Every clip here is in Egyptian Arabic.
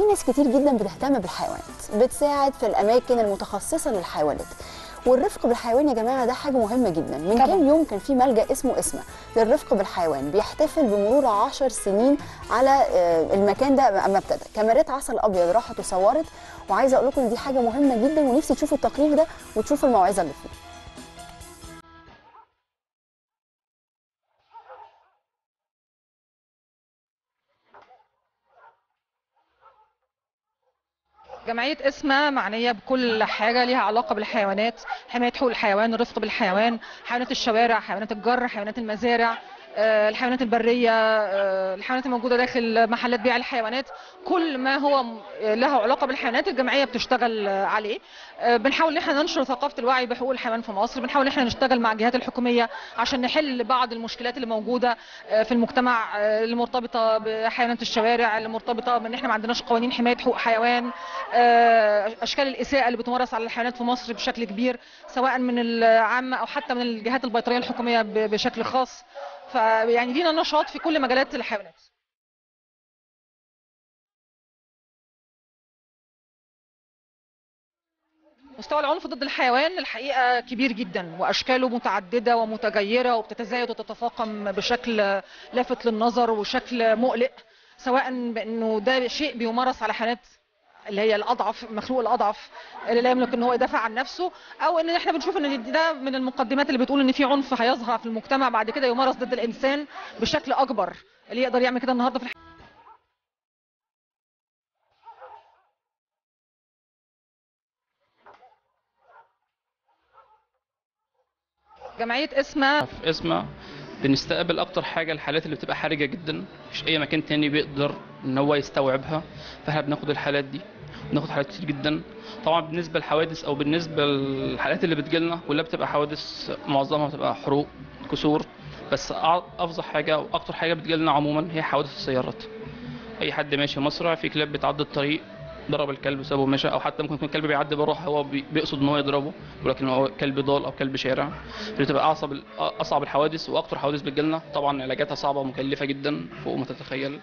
ناس كتير جدا بتهتم بالحيوانات بتساعد في الاماكن المتخصصه للحيوانات والرفق بالحيوان يا جماعه ده حاجه مهمه جدا من طبعاً. كام يوم كان في ملجا اسمه اسمه للرفق بالحيوان بيحتفل بمرور 10 سنين على آه، المكان ده اما ابتدى كاميرات عسل ابيض راحت وصورت وعايزه اقول لكم ان دي حاجه مهمه جدا ونفسي تشوفوا التقرير ده وتشوفوا الموعظه اللي فيه جمعية اسمها معنية بكل حاجة ليها علاقة بالحيوانات حماية حقوق الحيوان الرفق بالحيوان حيوانات الشوارع حيوانات الجر حيوانات المزارع آه، الحيوانات البرية آه، الحيوانات الموجودة داخل محلات بيع الحيوانات كل ما هو م- له علاقة بالحيوانات الجمعية بتشتغل آه، عليه آه، بنحاول ان احنا ننشر ثقافة الوعي بحقوق الحيوان في مصر بنحاول ان احنا نشتغل مع الجهات الحكومية عشان نحل بعض المشكلات اللي موجودة آه، في المجتمع آه، اللي مرتبطة بحيوانات الشوارع اللي مرتبطة بان احنا ما عندناش قوانين حماية حقوق حيوان آه، اشكال الاساءة اللي بتمارس على الحيوانات في مصر بشكل كبير سواء من العامة او حتى من الجهات البيطرية الحكومية ب- بشكل خاص فيعني لينا نشاط في كل مجالات الحيوانات مستوى العنف ضد الحيوان الحقيقة كبير جدا وأشكاله متعددة ومتغيرة وبتتزايد وتتفاقم بشكل لافت للنظر وشكل مقلق سواء بأنه ده شيء بيمارس على حيوانات اللي هي الأضعف المخلوق الأضعف اللي لا يملك ان هو يدافع عن نفسه او ان احنا بنشوف ان ده من المقدمات اللي بتقول ان في عنف هيظهر في المجتمع بعد كده يمارس ضد الانسان بشكل اكبر اللي يقدر يعمل كده النهارده في الح... جمعيه اسمها في اسمها بنستقبل اكتر حاجه الحالات اللي بتبقى حرجه جدا مش اي مكان تاني بيقدر ان هو يستوعبها فاحنا بناخد الحالات دي بناخد حالات كتير جدا طبعا بالنسبه للحوادث او بالنسبه للحالات اللي بتجيلنا كلها بتبقى حوادث معظمها بتبقى حروق كسور بس أع- افظع حاجه او اكتر حاجه بتجيلنا عموما هي حوادث السيارات اي حد ماشي مسرع في كلاب بتعدي الطريق ضرب الكلب وسابه ومشى او حتى ممكن يكون الكلب بيعدي بروح هو بي- بيقصد ان هو يضربه ولكن هو كلب ضال او كلب شارع بتبقى اعصب ال- اصعب الحوادث واكتر حوادث بتجيلنا طبعا علاجاتها صعبه ومكلفه جدا فوق ما تتخيل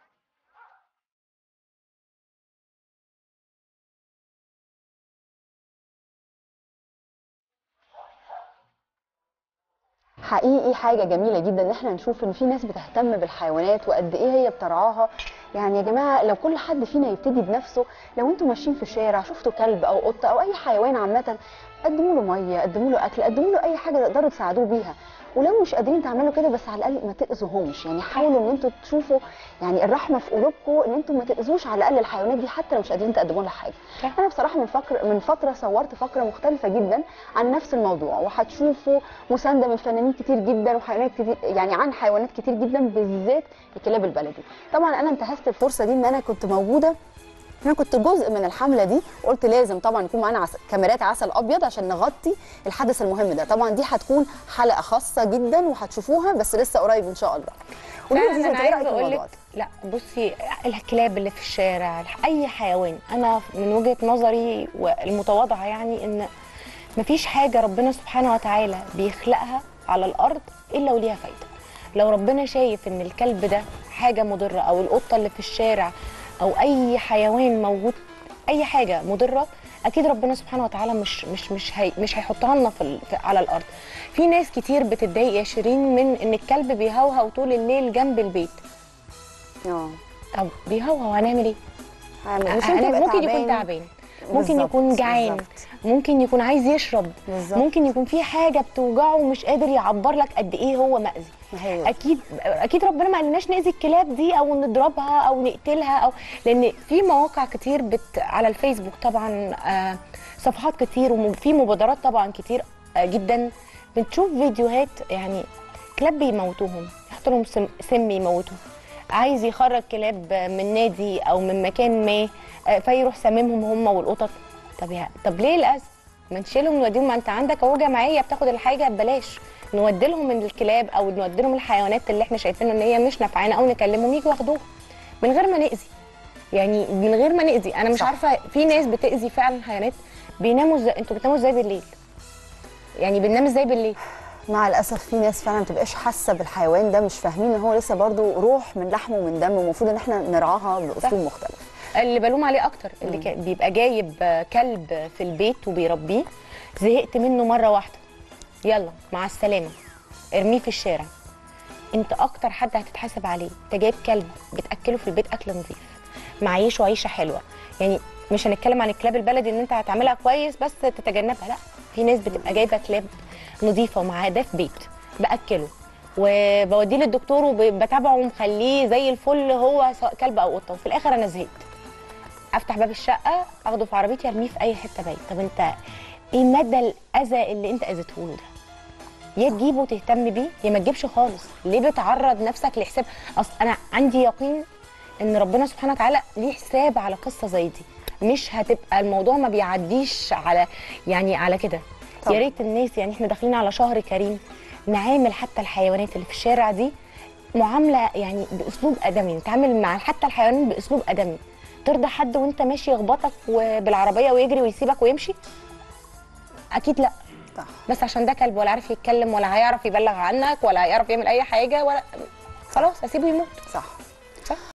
حقيقي حاجه جميله جدا ان احنا نشوف ان في ناس بتهتم بالحيوانات وقد ايه هي بترعاها يعني يا جماعه لو كل حد فينا يبتدي بنفسه لو انتم ماشيين في الشارع شفتوا كلب او قطه او اي حيوان عامه قدموا له ميه قدموا له اكل قدموا له اي حاجه تقدروا تساعدوه بيها ولو مش قادرين تعملوا كده بس على الاقل ما تاذوهمش يعني حاولوا ان انتوا تشوفوا يعني الرحمه في قلوبكم ان انتوا ما تاذوش على الاقل الحيوانات دي حتى لو مش قادرين تقدموا لها حاجه صح. انا بصراحه من فكر من فتره صورت فقره مختلفه جدا عن نفس الموضوع وهتشوفوا مسانده من فنانين كتير جدا وحيوانات كتير يعني عن حيوانات كتير جدا بالذات الكلاب البلدي طبعا انا انتهزت الفرصه دي ان انا كنت موجوده انا كنت جزء من الحمله دي قلت لازم طبعا يكون معانا عس... كاميرات عسل ابيض عشان نغطي الحدث المهم ده طبعا دي هتكون حلقه خاصه جدا وهتشوفوها بس لسه قريب ان شاء الله قولي لي فعلا زيزو، انا انت ايه رايك عايزه في اقول الموضوع لك ده؟ لا بصي الكلاب اللي في الشارع اي حيوان انا من وجهه نظري والمتواضعه يعني ان مفيش حاجه ربنا سبحانه وتعالى بيخلقها على الارض الا وليها فايده لو ربنا شايف ان الكلب ده حاجه مضره او القطه اللي في الشارع او اي حيوان موجود اي حاجه مضره اكيد ربنا سبحانه وتعالى مش مش مش هي مش هيحطها لنا في ال- في- على الارض في ناس كتير بتتضايق يا شيرين من ان الكلب بيهوهو طول الليل جنب البيت اه طب بيهوهو هنعمل ايه هعمل- مش أنا- يمكن يبقى ممكن يكون تعبان. تعبان ممكن بالظبط، يكون جعان بالظبط. ممكن يكون عايز يشرب بالظبط. ممكن يكون في حاجه بتوجعه ومش قادر يعبر لك قد ايه هو مأذي ما هي اكيد اكيد ربنا ما قالناش ناذي الكلاب دي او نضربها او نقتلها او لان في مواقع كتير بت على الفيسبوك طبعا آه، صفحات كتير وفي مبادرات طبعا كتير آه، جدا بنشوف فيديوهات يعني كلاب بيموتوهم يحطوا لهم سم, سم يموتوهم عايز يخرج كلاب من نادي او من مكان ما آه، فيروح ساممهم هم والقطط طب يا طب ليه الاذى ما نشيلهم نوديهم ما انت عندك اهو جمعيه بتاخد الحاجه ببلاش نودي لهم الكلاب او نودي لهم الحيوانات اللي احنا شايفين ان هي مش نافعانا او نكلمهم يجوا ياخدوها من غير ما ناذي يعني من غير ما ناذي انا مش صح. عارفه في ناس بتاذي فعلا حيوانات بيناموا ازاي انتوا بتناموا ازاي بالليل يعني بننام ازاي بالليل مع الاسف في ناس فعلا ما بتبقاش حاسه بالحيوان ده مش فاهمين ان هو لسه برضو روح من لحم ومن دم ومفروض ان احنا نرعاها باسلوب مختلف اللي بلوم عليه اكتر اللي مم. كان بيبقى جايب آه، كلب في البيت وبيربيه زهقت منه مره واحده يلا مع السلامه ارميه في الشارع انت اكتر حد هتتحاسب عليه انت جايب كلب بتاكله في البيت اكل نظيف معيشه عيشه حلوه يعني مش هنتكلم عن الكلاب البلدي ان انت هتعملها كويس بس تتجنبها لا في ناس بتبقى جايبه كلاب نظيفه ومعاه ده في بيت باكله وبوديه للدكتور وبتابعه ومخليه زي الفل هو سواء كلب او قطه وفي الاخر انا زهقت افتح باب الشقه اخده في عربيتي ارميه في اي حته بعيد طب انت ايه مدى الاذى اللي انت اذيته له ده يا تجيبه وتهتم بيه يا ما تجيبش خالص ليه بتعرض نفسك لحساب اصل انا عندي يقين ان ربنا سبحانه وتعالى ليه حساب على قصه زي دي مش هتبقى الموضوع ما بيعديش على يعني على كده طبعا. يا ريت الناس يعني احنا داخلين على شهر كريم نعامل حتى الحيوانات اللي في الشارع دي معامله يعني باسلوب ادمي نتعامل مع حتى الحيوانات باسلوب ادمي ترضى حد وانت ماشي يخبطك و- بالعربيه ويجري ويسيبك ويمشي اكيد لا صح بس عشان ده كلب ولا عارف يتكلم ولا هيعرف يبلغ عنك ولا هيعرف يعمل اي حاجه ولا خلاص اسيبه يموت صح